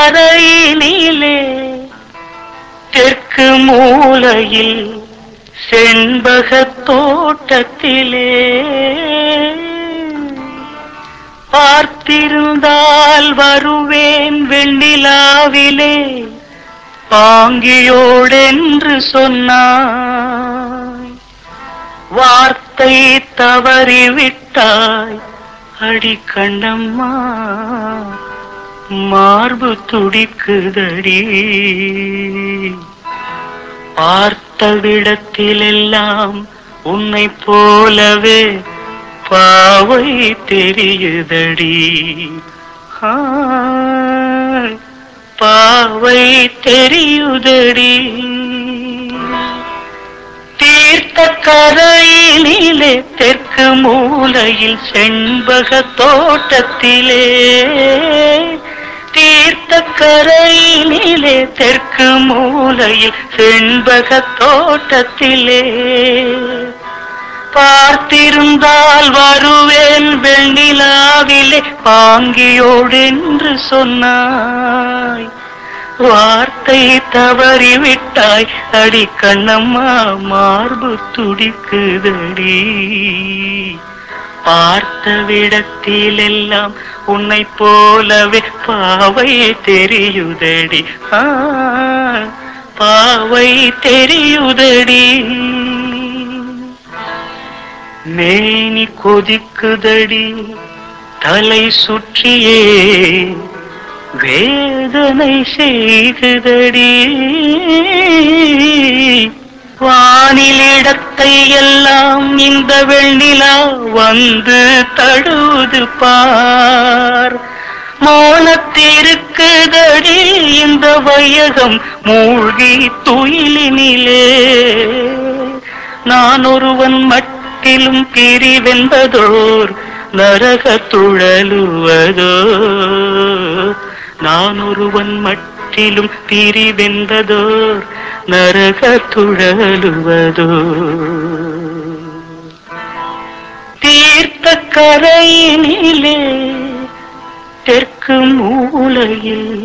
கரையினிலே தெற்கு மூலையில் செண்பகத் தோட்டத்திலே பார்த்திருந்தால் வருவேன் வெண்ணிலாவிலே பாங்கியோடென்று சொன்னாய் வார்த்தை தவறிவிட்டாய் அடி கண்ணம்மா மார்பு துடிக்குதடி பார்த்த விடத்திலெல்லாம் உன்னை போலவே பாவை தெரியுதடி ஆ, பாவை தெரியுதடி தீர்த்த கரையினிலே தெற்கு மூலையில் செண்பக தோட்டத்திலே தீர்த்த கரையினிலே தெற்கு மூலையில் செண்பக தோட்டத்திலே பார்த்திருந்தால் வருவேன் வெண்ணிலாவிலே பாங்கியோடென்று சொன்னாய் வார்த்தை தவறிவிட்டாய் அடி கண்ணம்மா மார்பு துடிக்குதடி பார்த்த விடத்திலெல்லாம் உன்னை போலவே பாவை தெரியுதடி ஆ, பாவை தெரியுதடி மேனி கொதிக்குதடி தலை சுற்றியே வேதனை செய்குதடி வானிலிடத்தை எல்லாம் இந்த வெண்ணிலா வந்து தழுவுது பார் மௌனத்திருக்குதடி இந்த வையகம் மூழ்கி துயிலினிலே நான் ஒருவன் மட்டிலும் பிரிவென்பதோர் நரக துழலுவதோ நான் ஒருவன் மட்டிலும் பிரிவென்பதோர் நரக துழலுவதோ தீர்த்த கரையினிலே தெற்கு மூலையில்